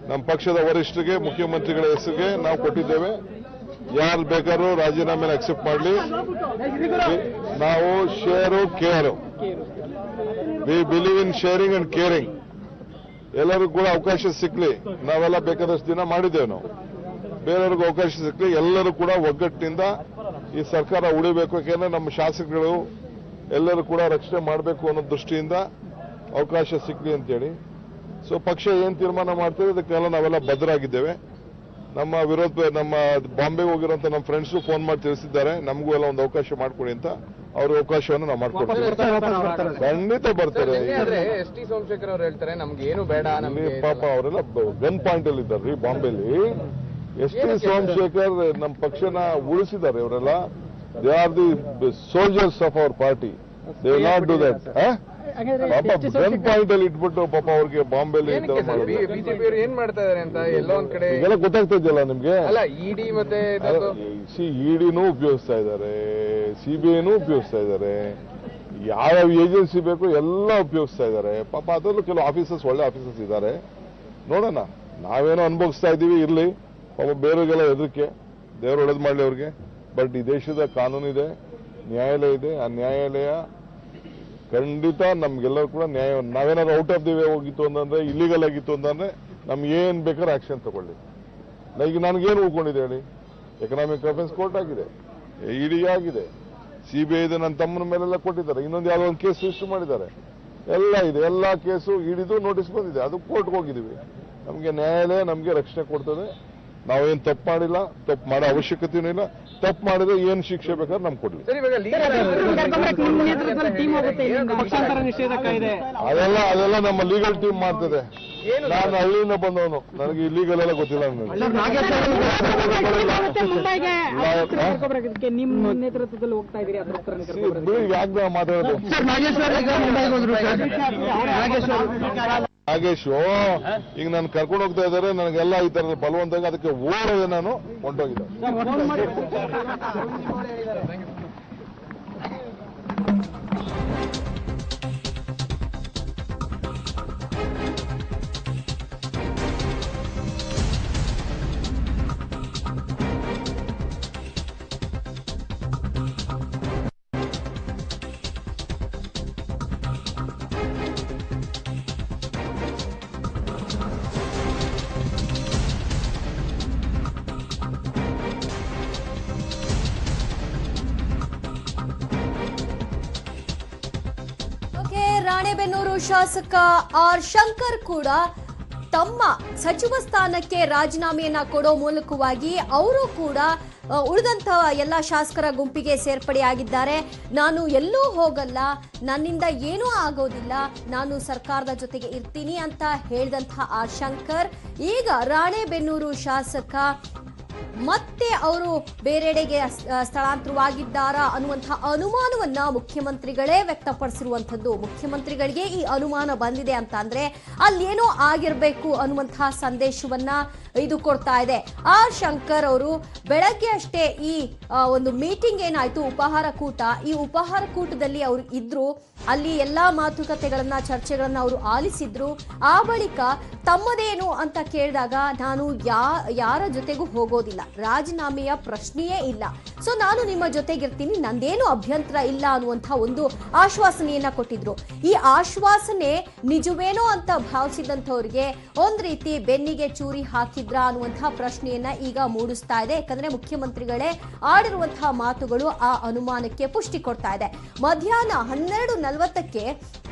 ನಮ್ಮ ಪಕ್ಷದ ವರಿಷ್ಠರಿಗೆ ಮುಖ್ಯಮಂತ್ರಿಗಳ ಹೆಸರಿಗೆ ನಾವು ಕೊಟ್ಟಿದ್ದೇವೆ ಯಾರು ಬೇಕಾದ್ರೂ ರಾಜೀನಾಮೆನ ಅಕ್ಸೆಪ್ಟ್ ಮಾಡಲಿ ನಾವು share care we believe in sharing and caring ಎಲ್ಲರಿಗೂ ಕೂಡ ಅವಕಾಶ ಸಿಕ್ಲಿ ನಾವೆಲ್ಲ ಬೇಕಾದಷ್ಟು ದಿನ ಮಾಡಿದ್ದೇವೆ ನಾವು ಬೇರೆಯವ್ರಿಗೂ ಅವಕಾಶ ಸಿಕ್ಲಿ ಎಲ್ಲರೂ ಕೂಡ ಒಗ್ಗಟ್ಟಿನಿಂದ ಈ ಸರ್ಕಾರ ಉಳಿಬೇಕು ಯಾಕೆಂದ್ರೆ ನಮ್ಮ ಶಾಸಕರು ಎಲ್ಲರೂ ಕೂಡ ರಕ್ಷಣೆ ಮಾಡಬೇಕು ಅನ್ನೋ ದೃಷ್ಟಿಯಿಂದ ಅವಕಾಶ ಸಿಕ್ಲಿ ಅಂತೇಳಿ ಸೊ ಪಕ್ಷ ಏನ್ ತೀರ್ಮಾನ ಮಾಡ್ತೇವೆ ಇದಕ್ಕೆಲ್ಲ ನಾವೆಲ್ಲ ಬದ್ಧರಾಗಿದ್ದೇವೆ ನಮ್ಮ ವಿರೋಧ ನಮ್ಮ ಬಾಂಬೆಗೆ ಹೋಗಿರೋಂಥ ನಮ್ಮ ಫ್ರೆಂಡ್ಸು ಫೋನ್ ಮಾಡಿ ತಿಳಿಸಿದ್ದಾರೆ ನಮಗೂ ಎಲ್ಲ ಒಂದು ಅವಕಾಶ ಮಾಡ್ಕೊಡಿ ಅಂತ ಅವ್ರ ಅವಕಾಶವನ್ನು ನಾವು ಮಾಡ್ಕೊಡ್ತೀವಿ ಖಂಡಿತ ಬರ್ತಾರೆ ಆದ್ರೆ ಎಸ್ ಟಿ ಸೋಮಶೇಖರ್ ಅವ್ರು ಹೇಳ್ತಾರೆ ನಮ್ಗೆ ಏನು ಬೇಡ ಅಲ್ಲಿ ನಮ್ಗೆ ಪಾಪ ಅವರೆಲ್ಲ ಗನ್ ಪಾಯಿಂಟ್ ಅಲ್ಲಿ ಇದ್ದಾರೆ ಬಾಂಬೆಲಿ ಎಸ್ ಟಿ ಸೋಮಶೇಖರ್ ನಮ್ಮ ಪಕ್ಷನ ಉಳಿಸಿದ್ದಾರೆ ಇವರೆಲ್ಲ they are the soldiers of our party they not do that ಪಾಪ ಗನ್ ಪಾಯಿಂಟ್ ಅಲ್ಲಿ ಇಟ್ಬಿಟ್ಟು ಪಾಪ ಅವ್ರಿಗೆ ಬಾಂಬೆಲಿ ಏನಕ್ಕೆ ಸರ್ ಬಿಜೆಪಿ ಅವ್ರು ಏನ್ ಮಾಡ್ತಾ ಇದಾರೆ ಅಂತ ಎಲ್ಲೋ ಒಂದ್ ಕಡೆ ಈಗೆಲ್ಲ ಗೊತ್ತಾಗ್ತಾ ಇದೆಯಲ್ಲ ನಿಮ್ಗೆ ಅಲ್ಲ ಇಡಿ ಮತ್ತೆ ಇದೊಂದು ಸಿ ಇಡಿನೂ ಉಪಯೋಗಿಸ್ತಾ ಇದ್ದಾರೆ ಸಿಬಿಐನೂ ಉಪಯೋಗಿಸ್ತಾ ಇದ್ದಾರೆ ಯಾವ್ಯಾವ ಏಜೆನ್ಸಿ ಬೇಕು ಎಲ್ಲ ಉಪಯೋಗಿಸ್ತಾ ಇದ್ದಾರೆ ಪಾಪ ಅದರಲ್ಲೂ ಕೆಲವು ಆಫೀಸರ್ಸ್ ಒಳ್ಳೆ ಆಫೀಸರ್ಸ್ ಇದ್ದಾರೆ ನೋಡೋಣ ನಾವೇನೋ ಅನುಭವಿಸ್ತಾ ಇದ್ದೀವಿ ಇರ್ಲಿ ಪಾಪ ಬೇರೆಗೆಲ್ಲ ಹೆದರಿಕೆ ದೇವರು ಒಳ್ಳೇದು ಮಾಡಲಿ ಅವ್ರಿಗೆ ಬಟ್ ಈ ದೇಶದ ಕಾನೂನು ಇದೆ ನ್ಯಾಯಾಲಯ ಇದೆ ಆ ನ್ಯಾಯಾಲಯ ಖಂಡಿತ ನಮ್ಗೆಲ್ಲರೂ ಕೂಡ ನ್ಯಾಯ ನಾವೇನಾದ್ರು ಔಟ್ ಆಫ್ ದಿ ವೇ ಹೋಗಿತ್ತು ಅಂತಂದ್ರೆ ಇಲ್ಲಿಗಲ್ ಆಗಿತ್ತು ಅಂತಂದ್ರೆ ನಮ್ಗೆ ಏನ್ ಬೇಕಾದ್ರೆ ಆಕ್ಷನ್ ತಗೊಳ್ಳಿ ಈಗ ನನಗೇನು ಉಳ್ಕೊಂಡಿದೆ ಹೇಳಿ ಎಕನಾಮಿಕ್ ಅಫೆನ್ಸ್ ಕೋರ್ಟ್ ಆಗಿದೆ ಇಡಿ ಆಗಿದೆ ಸಿಬಿಐ ಇದೆ ನನ್ನ ತಮ್ಮನ ಮೇಲೆಲ್ಲ ಕೊಟ್ಟಿದ್ದಾರೆ ಇನ್ನೊಂದು ಯಾವುದೋ ಒಂದು ಕೇಸ್ ರಿಜಿಸ್ಟರ್ ಮಾಡಿದ್ದಾರೆ ಎಲ್ಲ ಇದೆ ಎಲ್ಲ ಕೇಸು ಹಿಡಿದು ನೋಟಿಸ್ ಬಂದಿದೆ ಅದು ಕೋರ್ಟ್ಗೆ ಹೋಗಿದ್ದೀವಿ ನಮಗೆ ನ್ಯಾಯಾಲಯ ನಮಗೆ ರಕ್ಷಣೆ ಕೊಡ್ತದೆ ನಾವೇನು ತಪ್ಪು ಮಾಡಿಲ್ಲ ತಪ್ಪು ಮಾಡೋ ಅವಶ್ಯಕತೆನೂ ಇಲ್ಲ ತಪ್ಪು ಮಾಡಿದ್ರೆ ಏನು ಶಿಕ್ಷೆ ಬೇಕಾದ್ರೆ ನಮ್ಗೆ ಕೊಡ್ಲಿ ಸರ್ ಇವಾಗ ಪಕ್ಷಾಂತರ ನಿಷೇಧ ಕಾಯ್ದೆ ಅದೆಲ್ಲ ಅದೆಲ್ಲ ನಮ್ಮ ಲೀಗಲ್ ಟೀಮ್ ಮಾಡ್ತದೆ ಏನು ನಾನು ಹಳ್ಳಿಯಿಂದ ಬಂದವನು ನನಗೆ ಈ ಲೀಗಲ್ ಎಲ್ಲ ಗೊತ್ತಿಲ್ಲ ನನಗೆ ಮುಂಬೈಗೆ ಲಾ- ಕರ್ಕೊಬರಕ್ಕೆ ನಿಮ್ಮ ನೇತೃತ್ವದಲ್ಲಿ ಹೋಗ್ತಾ ಇದೀರಿ ಅದ್ರ ಉತ್ತರ ಬಿಡಿ, ಯಾಕೆ ನಾವು ಮಾತಾಡೋದು ನಾಗೇಶು ಈಗ ನಾನು ಕರ್ಕೊಂಡು ಹೋಗ್ತಾ ಇದ್ದಾರೆ ನನಗೆಲ್ಲ ಈ ತರ ಬಲವಂತಾಗಿ ಅದಕ್ಕೆ ಓಡೋದೆ ನಾನು ಹೊಂಟೋಗಿದ್ದೆ ಓಕೆ ರಾಣೆಬೆನ್ನೂರು ಶಾಸಕ ಆರ್ ಶಂಕರ್ ಕೂಡ ತಮ್ಮ ಸಚಿವ ಸ್ಥಾನಕ್ಕೆ ರಾಜೀನಾಮೆಯನ್ನ ಕೊಡೋ ಮೂಲಕವಾಗಿ ಅವರು ಕೂಡ ಅ, ಉಳಿದಂತ ಎಲ್ಲ ಶಾಸಕರ ಗುಂಪಿಗೆ ಸೇರ್ಪಡೆಯಾಗಿದ್ದಾರೆ ನಾನು ಎಲ್ಲೂ ಹೋಗಲ್ಲ ನನ್ನಿಂದ ಏನೂ ಆಗೋದಿಲ್ಲ ನಾನು ಸರ್ಕಾರದ ಜೊತೆಗೆ ಇರ್ತೀನಿ ಅಂತ ಹೇಳಿದಂತಹ ಆರ್ ಶಂಕರ್ ಈಗ ರಾಣೆಬೆನ್ನೂರು ಶಾಸಕ ಮತ್ತೆ ಅವರು ಬೇರೆಡೆಗೆ ಸ್- ಸ್ಥಳಾಂತರವಾಗಿದ್ದಾರಾ ಅನ್ನುವಂತಹ ಅನುಮಾನವನ್ನ ಮುಖ್ಯಮಂತ್ರಿಗಳೇ ವ್ಯಕ್ತಪಡಿಸಿರುವಂತದ್ದು ಮುಖ್ಯಮಂತ್ರಿಗಳಿಗೆ ಈ ಅನುಮಾನ ಬಂದಿದೆ ಅಂತ ಅಂದ್ರೆ ಅಲ್ಲೇನೋ ಆಗಿರ್ಬೇಕು ಅನ್ನುವಂತಹ ಸಂದೇಶವನ್ನ ಇದು ಕೊಡ್ತಾ ಇದೆ ಆರ್ ಶಂಕರ್ ಅವರು ಬೆಳಗ್ಗೆ ಅಷ್ಟೇ ಈ ಆ, ಒಂದು ಮೀಟಿಂಗ್ ಏನಾಯ್ತು ಉಪಹಾರ ಕೂಟ ಈ ಉಪಹಾರ ಕೂಟದಲ್ಲಿ ಅವರು ಇದ್ರು ಅಲ್ಲಿ ಎಲ್ಲಾ ಮಾತುಕತೆಗಳನ್ನ ಚರ್ಚೆಗಳನ್ನ ಅವರು ಆಲಿಸಿದ್ರು ಆ ಬಳಿಕ ತಮ್ಮದೇನು ಅಂತ ಕೇಳಿದಾಗ ನಾನು ಯಾ ಯಾರ ಜೊತೆಗೂ ಹೋಗೋದಿಲ್ಲ ರಾಜೀನಾಮೆಯ ಪ್ರಶ್ನೆಯೇ ಇಲ್ಲ ಸೊ ನಾನು ನಿಮ್ಮ ಜೊತೆಗಿರ್ತೀನಿ ನಂದೇನು ಅಭ್ಯಂತರ ಇಲ್ಲ ಅನ್ನುವಂಥ ಒಂದು ಆಶ್ವಾಸನೆಯನ್ನ ಕೊಟ್ಟಿದ್ರು ಈ ಆಶ್ವಾಸನೆ ನಿಜವೇನೋ ಅಂತ ಭಾವಿಸಿದಂಥವ್ರಿಗೆ ಒಂದ್ ರೀತಿ ಬೆನ್ನಿಗೆ ಚೂರಿ ಹಾಕಿದ್ರ ಅನ್ನುವಂತಹ ಪ್ರಶ್ನೆಯನ್ನ ಈಗ ಮೂಡಿಸ್ತಾ ಇದೆ ಯಾಕಂದ್ರೆ ಮುಖ್ಯಮಂತ್ರಿಗಳೇ ಆಡಿರುವಂತಹ ಮಾತುಗಳು ಆ ಅನುಮಾನಕ್ಕೆ ಪುಷ್ಟಿ ಕೊಡ್ತಾ ಇದೆ ಮಧ್ಯಾಹ್ನ ಹನ್ನೆರಡು ನಲವತ್ತಕ್ಕೆ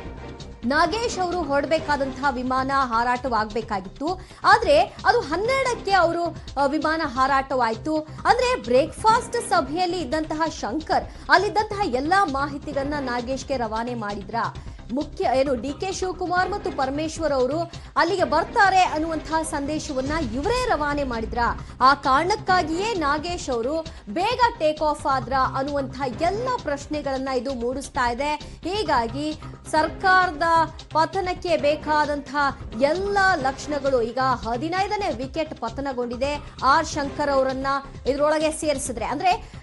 ನಾಗೇಶ್ ಅವರು ಹೊರಡಬೇಕಾದಂತಹ ವಿಮಾನ ಹಾರಾಟವಾಗಬೇಕಾಗಿತ್ತು ಆದ್ರೆ ಅದು ಹನ್ನೆರಡಕ್ಕೆ ಅವರು ಅ, ವಿಮಾನ ಹಾರಾಟವಾಯಿತು ಅಂದ್ರೆ ಬ್ರೇಕ್ಫಾಸ್ಟ್ ಸಭೆಯಲ್ಲಿ ಇದ್ದಂತಹ ಶಂಕರ್ ಅಲ್ಲಿದ್ದಂತಹ ಎಲ್ಲಾ ಮಾಹಿತಿಗಳನ್ನ ನಾಗೇಶ್ಗೆ ರವಾನೆ ಮಾಡಿದ್ರ ಮುಖ್ಯ ಏನು ಡಿ ಕೆ ಶಿವಕುಮಾರ್ ಮತ್ತು ಪರಮೇಶ್ವರ್ ಅವರು ಅಲ್ಲಿಗೆ ಬರ್ತಾರೆ ಅನ್ನುವಂತಹ ಸಂದೇಶವನ್ನ ಇವರೇ ರವಾನೆ ಮಾಡಿದ್ರ ಆ ಕಾರಣಕ್ಕಾಗಿಯೇ ನಾಗೇಶ್ ಅವರು ಬೇಗ ಟೇಕ್ ಆಫ್ ಆದ್ರ ಅನ್ನುವಂತಹ ಎಲ್ಲ ಪ್ರಶ್ನೆಗಳನ್ನ ಇದು ಮೂಡಿಸ್ತಾ ಇದೆ ಹೀಗಾಗಿ ಸರ್ಕಾರದ ಪತನಕ್ಕೆ ಬೇಕಾದಂತಹ ಎಲ್ಲ ಲಕ್ಷಣಗಳು ಈಗ ಹದಿನೈದನೇ ವಿಕೆಟ್ ಪತನಗೊಂಡಿದೆ ಆರ್ ಶಂಕರ್ ಅವರನ್ನ ಇದರೊಳಗೆ ಸೇರಿಸಿದ್ರೆ ಅಂದ್ರೆ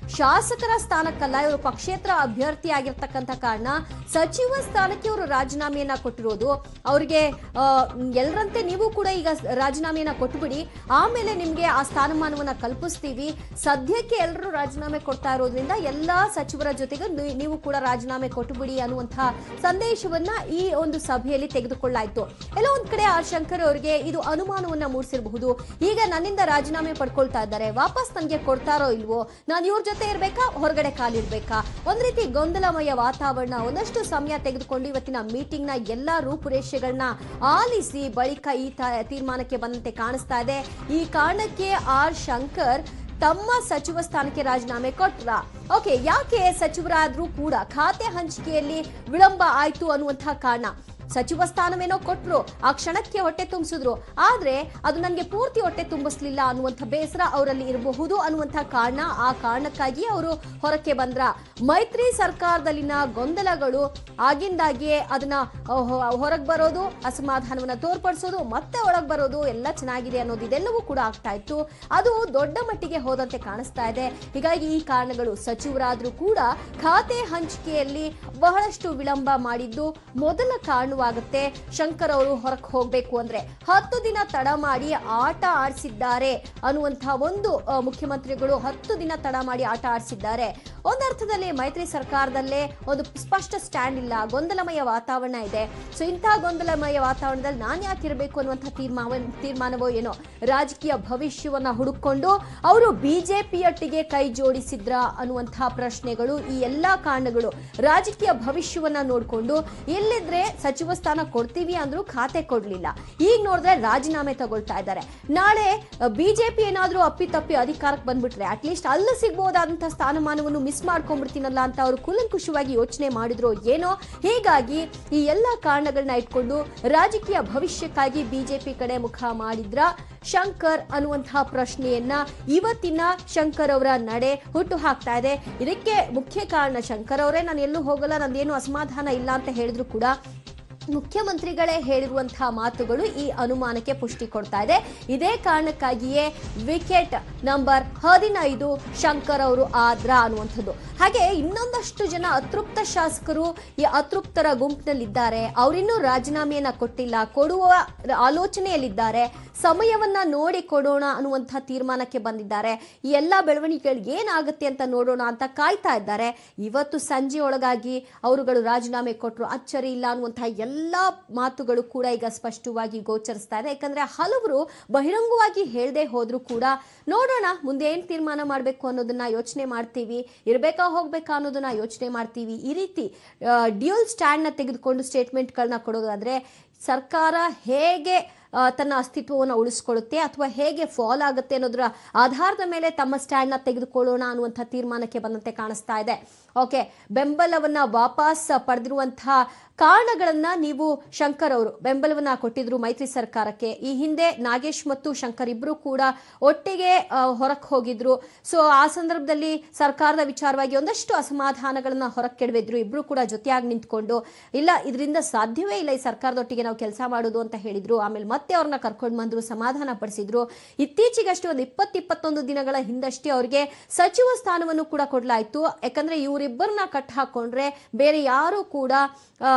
ಶಾಸಕರ ಸ್ಥಾನಕ್ಕಲ್ಲ ಇವರು ಪಕ್ಷೇತರ ಅಭ್ಯರ್ಥಿ ಆಗಿರ್ತಕ್ಕಂಥ ಕಾರಣ ಸಚಿವ ಸ್ಥಾನಕ್ಕೆ ಇವರು ರಾಜೀನಾಮೆಯನ್ನ ಕೊಟ್ಟಿರೋದು ಅವ್ರಿಗೆ ಆ, ಎಲ್ಲರಂತೆ ನೀವು ಕೂಡ ಈಗ ರಾಜೀನಾಮೆಯನ್ನ ಕೊಟ್ಬಿಡಿ ಆಮೇಲೆ ನಿಮ್ಗೆ ಆ ಸ್ಥಾನಮಾನವನ್ನ ಕಲ್ಪಿಸ್ತೀವಿ ಸದ್ಯಕ್ಕೆ ಎಲ್ಲರೂ ರಾಜೀನಾಮೆ ಕೊಡ್ತಾ ಇರೋದ್ರಿಂದ ಎಲ್ಲಾ ಸಚಿವರ ಜೊತೆಗೆ ನೀ- ನೀವು ಕೂಡ ರಾಜೀನಾಮೆ ಕೊಟ್ಟುಬಿಡಿ ಅನ್ನುವಂತಹ ಸಂದೇಶವನ್ನ ಈ ಒಂದು ಸಭೆಯಲ್ಲಿ ತೆಗೆದುಕೊಳ್ಳಾಯ್ತು ಎಲ್ಲ ಒಂದ್ ಕಡೆ ಆರ್ ಶಂಕರ್ ಅವರಿಗೆ ಇದು ಅನುಮಾನವನ್ನ ಮೂಡಿಸಿರಬಹುದು ಈಗ ನನ್ನಿಂದ ರಾಜೀನಾಮೆ ಪಡ್ಕೊಳ್ತಾ ಇದ್ದಾರೆ ವಾಪಸ್ ನನಗೆ ಕೊಡ್ತಾರೋ ಇಲ್ವೋ ನಾನು ಇವ್ರ ಜೊತೆ ಇರ್ಬೇಕಾ ಹೊರಗಡೆ ಕಾಲಿಡ್ಬೇಕಾ ಒಂದ್ ರೀತಿ ಗೊಂದಲಮಯ ವಾತಾವರಣ ಒಂದಷ್ಟು ಸಮಯ ತೆಗೆದುಕೊಂಡು ಇವತ್ತಿನ ಮೀಟಿಂಗ್ ನ ಎಲ್ಲಾ ರೂಪುರೇಷೆಗಳನ್ನ ಆಲಿಸಿ ಬಳಿಕ ಈ ತ- ತೀರ್ಮಾನಕ್ಕೆ ಬಂದಂತೆ ಕಾಣಿಸ್ತಾ ಇದೆ ಈ ಕಾರಣಕ್ಕೆ ಆರ್ ಶಂಕರ್ ತಮ್ಮ ಸಚಿವ ಸ್ಥಾನಕ್ಕೆ ರಾಜೀನಾಮೆ ಕೊಟ್ರ ಓಕೆ ಯಾಕೆ ಸಚಿವರಾದ್ರೂ ಕೂಡ ಖಾತೆ ಹಂಚಿಕೆಯಲ್ಲಿ ವಿಳಂಬ ಆಯ್ತು ಅನ್ನುವಂತಹ ಕಾರಣ ಸಚಿವ ಸ್ಥಾನವೇನೋ ಕೊಟ್ರು ಆ ಕ್ಷಣಕ್ಕೆ ಹೊಟ್ಟೆ ತುಂಬಿಸಿದ್ರು ಆದ್ರೆ ಅದು ನನಗೆ ಪೂರ್ತಿ ಹೊಟ್ಟೆ ತುಂಬಿಸ್ಲಿಲ್ಲ ಅನ್ನುವಂಥ ಬೇಸರ ಅವರಲ್ಲಿ ಇರಬಹುದು ಅನ್ನುವಂಥ ಕಾರಣ ಆ ಕಾರಣಕ್ಕಾಗಿ ಅವರು ಹೊರಕ್ಕೆ ಬಂದ್ರ ಮೈತ್ರಿ ಸರ್ಕಾರದಲ್ಲಿನ ಗೊಂದಲಗಳು ಆಗಿಂದಾಗಿಯೇ ಅದನ್ನ ಹೊರಗೆ ಬರೋದು ಅಸಮಾಧಾನವನ್ನ ತೋರ್ಪಡಿಸೋದು ಮತ್ತೆ ಒಳಗೆ ಬರೋದು ಎಲ್ಲ ಚೆನ್ನಾಗಿದೆ ಅನ್ನೋದು ಇದೆಲ್ಲವೂ ಕೂಡ ಆಗ್ತಾ ಇತ್ತು ಅದು ದೊಡ್ಡ ಮಟ್ಟಿಗೆ ಹೋದಂತೆ ಕಾಣಿಸ್ತಾ ಇದೆ ಹೀಗಾಗಿ ಈ ಕಾರಣಗಳು ಸಚಿವರಾದ್ರೂ ಕೂಡ ಖಾತೆ ಹಂಚಿಕೆಯಲ್ಲಿ ಬಹಳಷ್ಟು ವಿಳಂಬ ಮಾಡಿದ್ದು ಮೊದಲ ಕಾರಣವಾಗುತ್ತೆ ಶಂಕರ್ ಅವರು ಹೊರಗೆ ಹೋಗ್ಬೇಕು ಅಂದ್ರೆ ಹತ್ತು ದಿನ ತಡ ಮಾಡಿ ಆಟ ಆಡಿಸಿದ್ದಾರೆ ಅನ್ನುವಂತಹ ಒಂದು ಆ, ಮುಖ್ಯಮಂತ್ರಿಗಳು ಹತ್ತು ದಿನ ತಡ ಮಾಡಿ ಆಟ ಆಡಿಸಿದ್ದಾರೆ ಒಂದರ್ಥದಲ್ಲಿ ಮೈತ್ರಿ ಸರ್ಕಾರದಲ್ಲೇ ಒಂದು ಸ್ಪಷ್ಟ ಸ್ಟ್ಯಾಂಡ್ ಇಲ್ಲ ಗೊಂದಲಮಯ ವಾತಾವರಣ ಇದೆ ಸೊ ಇಂತಹ ಗೊಂದಲಮಯ ವಾತಾವರಣದಲ್ಲಿ ನಾನು ಯಾಕೆ ಇರಬೇಕು ಅನ್ನುವಂಥ ತೀರ್ಮಾನ ತೀರ್ಮಾನವೋ ಏನೋ ರಾಜಕೀಯ ಭವಿಷ್ಯವನ್ನ ಹುಡುಕೊಂಡು ಅವರು ಬಿಜೆಪಿಯೊಟ್ಟಿಗೆ ಕೈ ಜೋಡಿಸಿದ್ರ ಅನ್ನುವಂತಹ ಪ್ರಶ್ನೆಗಳು ಈ ಎಲ್ಲಾ ಕಾರಣಗಳು ರಾಜಕೀಯ ಭವಿಷ್ಯವನ್ನ ನೋಡಿಕೊಂಡು ಇಲ್ಲಿದ್ರೆ ಸಚಿವ ಸ್ಥಾನ ಕೊಡ್ತೀವಿ ಅಂದ್ರೂ ಖಾತೆ ಕೊಡ್ಲಿಲ್ಲ ಈಗ ನೋಡಿದ್ರೆ ರಾಜೀನಾಮೆ ತಗೊಳ್ತಾ ಇದ್ದಾರೆ ನಾಳೆ ಬಿಜೆಪಿ ಏನಾದ್ರೂ ಅಪ್ಪಿತಪ್ಪಿ ಅಧಿಕಾರಕ್ಕೆ ಬಂದ್ಬಿಟ್ರೆ ಅಟ್ಲೀಸ್ಟ್ ಅಲ್ಲಿ ಸಿಗ್ಬೋದಾದಂತಹ ಸ್ಥಾನಮಾನವನ್ನು ಮಿಸ್ ಮಾಡ್ಕೊಂಡ್ಬಿಡ್ತೀನಲ್ಲ ಅಂತ ಅವರು ಕೂಲಂಕುಷವಾಗಿ ಯೋಚನೆ ಮಾಡಿದ್ರು ಏನೋ ಹೀಗಾಗಿ ಈ ಎಲ್ಲ ಕಾರಣಗಳನ್ನ ಇಟ್ಕೊಂಡು ರಾಜಕೀಯ ಭವಿಷ್ಯಕ್ಕಾಗಿ ಬಿಜೆಪಿ ಕಡೆ ಮುಖ ಮಾಡಿದ್ರ ಶಂಕರ್ ಅನ್ನುವಂತಹ ಪ್ರಶ್ನೆಯನ್ನ ಇವತ್ತಿನ ಶಂಕರ್ ಅವರ ನಡೆ ಹುಟ್ಟು ಹಾಕ್ತಾ ಇದೆ ಇದಕ್ಕೆ ಮುಖ್ಯ ಕಾರಣ ಶಂಕರ್ ಅವರೇ ನಾನು ಎಲ್ಲೂ ಹೋಗಲ್ಲ ನಂದೇನು ಅಸಮಾಧಾನ ಇಲ್ಲ ಅಂತ ಹೇಳಿದ್ರು ಕೂಡ ಮುಖ್ಯಮಂತ್ರಿಗಳೇ ಹೇಳಿರುವಂತಹ ಮಾತುಗಳು ಈ ಅನುಮಾನಕ್ಕೆ ಪುಷ್ಟಿ ಕೊಡ್ತಾ ಇದೆ ಇದೇ ಕಾರಣಕ್ಕಾಗಿಯೇ ವಿಕೆಟ್ ನಂಬರ್ ಹದಿನೈದು ಶಂಕರ್ ಅವರು ಆದ್ರ ಅನ್ನುವಂಥದ್ದು ಹಾಗೆ ಇನ್ನೊಂದಷ್ಟು ಜನ ಅತೃಪ್ತ ಶಾಸಕರು ಈ ಅತೃಪ್ತರ ಗುಂಪಿನಲ್ಲಿದ್ದಾರೆ ಅವರಿನ್ನೂ ರಾಜೀನಾಮೆಯನ್ನ ಕೊಟ್ಟಿಲ್ಲ ಕೊಡುವ ಆಲೋಚನೆಯಲ್ಲಿದ್ದಾರೆ ಸಮಯವನ್ನ ನೋಡಿ ಕೊಡೋಣ ಅನ್ನುವಂಥ ತೀರ್ಮಾನಕ್ಕೆ ಬಂದಿದ್ದಾರೆ ಈ ಎಲ್ಲ ಬೆಳವಣಿಗೆಗಳು ಏನಾಗುತ್ತೆ ಅಂತ ನೋಡೋಣ ಅಂತ ಕಾಯ್ತಾ ಇದ್ದಾರೆ ಇವತ್ತು ಸಂಜೆ ಒಳಗಾಗಿ ಅವರುಗಳು ರಾಜೀನಾಮೆ ಕೊಟ್ಟರು ಅಚ್ಚರಿ ಇಲ್ಲ ಅನ್ನುವಂತಹ ಎಲ್ಲ ಮಾತುಗಳು ಕೂಡ ಈಗ ಸ್ಪಷ್ಟವಾಗಿ ಗೋಚರಿಸ್ತಾ ಇದೆ ಯಾಕಂದ್ರೆ ಹಲವರು ಬಹಿರಂಗವಾಗಿ ಹೇಳದೆ ಹೋದ್ರು ಕೂಡ ನೋಡೋಣ ಮುಂದೆ ಏನ್ ತೀರ್ಮಾನ ಮಾಡಬೇಕು ಅನ್ನೋದನ್ನ ಯೋಚನೆ ಮಾಡ್ತೀವಿ ಇರ್ಬೇಕಾ ಹೋಗ್ಬೇಕಾ ಅನ್ನೋದನ್ನ ಯೋಚನೆ ಮಾಡ್ತೀವಿ ಈ ರೀತಿ ಡ್ಯೂಲ್ ಸ್ಟ್ಯಾಂಡ್ ನ ತೆಗೆದುಕೊಂಡು ಸ್ಟೇಟ್ಮೆಂಟ್ಗಳನ್ನ ಕೊಡೋದಾದ್ರೆ ಸರ್ಕಾರ ಹೇಗೆ ಆ, ತನ್ನ ಅಸ್ತಿತ್ವವನ್ನು ಉಳಿಸ್ಕೊಳ್ಳುತ್ತೆ ಅಥವಾ ಹೇಗೆ ಫಾಲ್ ಆಗುತ್ತೆ ಅನ್ನೋದರ ಆಧಾರದ ಮೇಲೆ ತಮ್ಮ ಸ್ಟ್ಯಾಂಡ್ನ ತೆಗೆದುಕೊಳ್ಳೋಣ ಅನ್ನುವಂಥ ತೀರ್ಮಾನಕ್ಕೆ ಬಂದಂತೆ ಕಾಣಿಸ್ತಾ ಇದೆ ಓಕೆ ಬೆಂಬಲವನ್ನ ವಾಪಸ್ ಪಡೆದಿರುವಂತಹ ಕಾರಣಗಳನ್ನ ನೀವು ಶಂಕರ್ ಅವರು ಬೆಂಬಲವನ್ನ ಕೊಟ್ಟಿದ್ರು ಮೈತ್ರಿ ಸರ್ಕಾರಕ್ಕೆ ಈ ಹಿಂದೆ ನಾಗೇಶ್ ಮತ್ತು ಶಂಕರ್ ಇಬ್ರು ಕೂಡ ಒಟ್ಟಿಗೆ ಹೊರಕ್ಕೆ ಹೋಗಿದ್ರು ಸೊ ಆ ಸಂದರ್ಭದಲ್ಲಿ ಸರ್ಕಾರದ ವಿಚಾರವಾಗಿ ಒಂದಷ್ಟು ಅಸಮಾಧಾನಗಳನ್ನ ಹೊರಕ್ಕೆ ಕೆಡವಿದ್ರು ಇಬ್ರು ಕೂಡ ಜೊತೆಯಾಗಿ ನಿಂತ್ಕೊಂಡು ಇಲ್ಲ ಇದರಿಂದ ಸಾಧ್ಯವೇ ಇಲ್ಲ ಈ ಸರ್ಕಾರದೊಟ್ಟಿಗೆ ನಾವು ಕೆಲಸ ಮಾಡೋದು ಅಂತ ಹೇಳಿದ್ರು ಆಮೇಲೆ ಮತ್ತೆ ಅವ್ರನ್ನ ಕರ್ಕೊಂಡು ಬಂದ್ರು ಸಮಾಧಾನ ಪಡಿಸಿದ್ರು ಇತ್ತೀಚೆಗಷ್ಟೇ ಒಂದು ಇಪ್ಪತ್ತು ಇಪ್ಪತ್ತೊಂದು ದಿನಗಳ ಹಿಂದಷ್ಟೇ ಅವರಿಗೆ ಸಚಿವ ಸ್ಥಾನವನ್ನು ಕೂಡ ಕೊಡ್ಲಾಯ್ತು ಯಾಕಂದ್ರೆ ಇವರಿಬ್ಬರನ್ನ ಕಟ್ ಹಾಕೊಂಡ್ರೆ ಬೇರೆ ಯಾರು ಕೂಡ ಆ,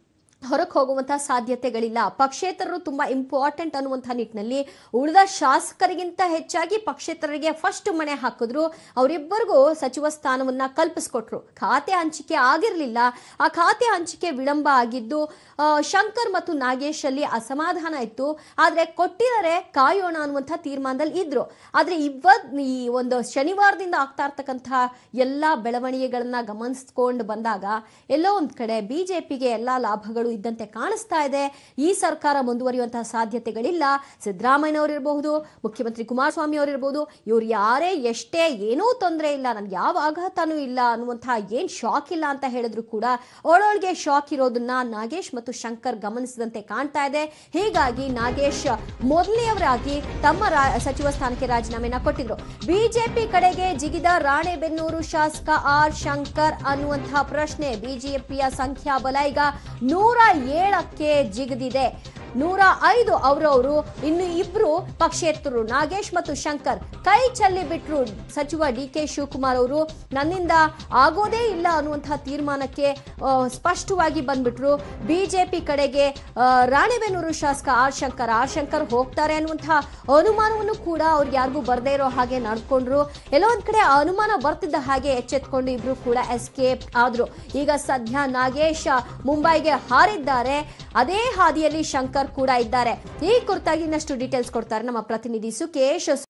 ಹೊರಗೆ ಹೋಗುವಂತಹ ಸಾಧ್ಯತೆಗಳಿಲ್ಲ ಪಕ್ಷೇತರರು ತುಂಬಾ ಇಂಪಾರ್ಟೆಂಟ್ ಅನ್ನುವಂತಹ ನಿಟ್ಟಿನಲ್ಲಿ ಉಳಿದ ಶಾಸಕರಿಗಿಂತ ಹೆಚ್ಚಾಗಿ ಪಕ್ಷೇತರರಿಗೆ ಫಸ್ಟ್ ಮಣೆ ಹಾಕಿದ್ರು ಅವರಿಬ್ಬರಿಗೂ ಸಚಿವ ಸ್ಥಾನವನ್ನ ಕಲ್ಪಿಸ್ಕೊಟ್ರು ಖಾತೆ ಹಂಚಿಕೆ ಆಗಿರಲಿಲ್ಲ ಆ ಖಾತೆ ಹಂಚಿಕೆ ವಿಳಂಬ ಆಗಿದ್ದು ಆ, ಶಂಕರ್ ಮತ್ತು ನಾಗೇಶ್ ಅಲ್ಲಿ ಅಸಮಾಧಾನ ಇತ್ತು ಆದ್ರೆ ಕೊಟ್ಟಿದ್ದಾರೆ ಕಾಯೋಣ ಅನ್ನುವಂಥ ತೀರ್ಮಾನದಲ್ಲಿ ಇದ್ರು ಆದ್ರೆ ಇವತ್ ಈ ಒಂದು ಶನಿವಾರದಿಂದ ಆಗ್ತಾ ಇರ್ತಕ್ಕಂತಹ ಎಲ್ಲಾ ಬೆಳವಣಿಗೆಗಳನ್ನ ಗಮನಿಸ್ಕೊಂಡು ಬಂದಾಗ ಎಲ್ಲೋ ಒಂದ್ ಕಡೆ ಬಿಜೆಪಿಗೆ ಎಲ್ಲಾ ಲಾಭಗಳು ಇದ್ದಂತೆ ಕಾಣಿಸ್ತಾ ಇದೆ ಈ ಸರ್ಕಾರ ಮುಂದುವರಿಯುವಂತಹ ಸಾಧ್ಯತೆಗಳಿಲ್ಲ ಸಿದ್ದರಾಮಯ್ಯ ಅವರಿರಬಹುದು ಮುಖ್ಯಮಂತ್ರಿ ಕುಮಾರಸ್ವಾಮಿ ಅವರಿರ್ಬೋದು ಇವ್ರು ಯಾರೇ ಎಷ್ಟೇ ಏನೂ ತೊಂದರೆ ಇಲ್ಲ ನನ್ಗೆ ಯಾವ ಆಘಾತನೂ ಇಲ್ಲ ಅನ್ನುವಂತಹ ಏನ್ ಶಾಕ್ ಇಲ್ಲ ಅಂತ ಹೇಳಿದ್ರು ಕೂಡ ಒಳೊಳಗೆ ಶಾಕ್ ಇರೋದನ್ನ ನಾಗೇಶ್ ಮತ್ತು ಶಂಕರ್ ಗಮನಿಸಿದಂತೆ ಕಾಣ್ತಾ ಇದೆ ಹೀಗಾಗಿ ನಾಗೇಶ್ ಮೊದಲನೆಯವರಾಗಿ ತಮ್ಮ ರಾ- ಸಚಿವ ಸ್ಥಾನಕ್ಕೆ ರಾಜೀನಾಮೆನ ಕೊಟ್ಟಿದ್ರು ಬಿಜೆಪಿ ಕಡೆಗೆ ಜಿಗಿದ ರಾಣೆಬೆನ್ನೂರು ಶಾಸಕ ಆರ್ ಶಂಕರ್ ಅನ್ನುವಂತಹ ಪ್ರಶ್ನೆ ಬಿಜೆಪಿಯ ಸಂಖ್ಯಾಬಲ ಈಗ ನೂರ ಏಳಕ್ಕೆ ಜಿಗಿದಿದೆ ನೂರ ಐದು ಅವರವರು ಇನ್ನು ಇಬ್ರು ಪಕ್ಷೇತರರು ನಾಗೇಶ್ ಮತ್ತು ಶಂಕರ್ ಕೈ ಚೆಲ್ಲಿ ಬಿಟ್ರು ಸಚಿವ ಡಿ ಕೆ ಶಿವಕುಮಾರ್ ಅವರು ನನ್ನಿಂದ ಆಗೋದೇ ಇಲ್ಲ ಅನ್ನುವಂತಹ ತೀರ್ಮಾನಕ್ಕೆ ಆ, ಸ್ಪಷ್ಟವಾಗಿ ಬಂದ್ಬಿಟ್ರು ಬಿಜೆಪಿ ಕಡೆಗೆ ಆ, ರಾಣೆಬೆನ್ನೂರು ಶಾಸಕ ಆರ್ ಶಂಕರ್ ಆರ್ ಶಂಕರ್ ಹೋಗ್ತಾರೆ ಅನ್ನುವಂತಹ ಅನುಮಾನವನ್ನು ಕೂಡ ಅವ್ರಿಗೆ ಯಾರಿಗೂ ಬರ್ದೇ ಇರೋ ಹಾಗೆ ನಡ್ಕೊಂಡ್ರು ಎಲ್ಲೋ ಒಂದ್ ಕಡೆ ಆ ಅನುಮಾನ ಬರ್ತಿದ್ದ ಹಾಗೆ ಎಚ್ಚೆತ್ಕೊಂಡು ಇಬ್ರು ಕೂಡ ಎಸ್ಕೇಪ್ ಆದ್ರು ಈಗ ಸದ್ಯ ನಾಗೇಶ್ ಮುಂಬೈಗೆ ಹಾರಿದ್ದಾರೆ ಅದೇ ಹಾದಿಯಲ್ಲಿ ಶಂಕರ್ ಕೂಡ ಇದ್ದಾರೆ ಈ ಕುರಿತಾಗಿ ಇನ್ನಷ್ಟು ಡೀಟೇಲ್ಸ್ ಕೊಡ್ತಾರೆ ನಮ್ಮ ಪ್ರತಿನಿಧಿ ಸುಕೇಶ್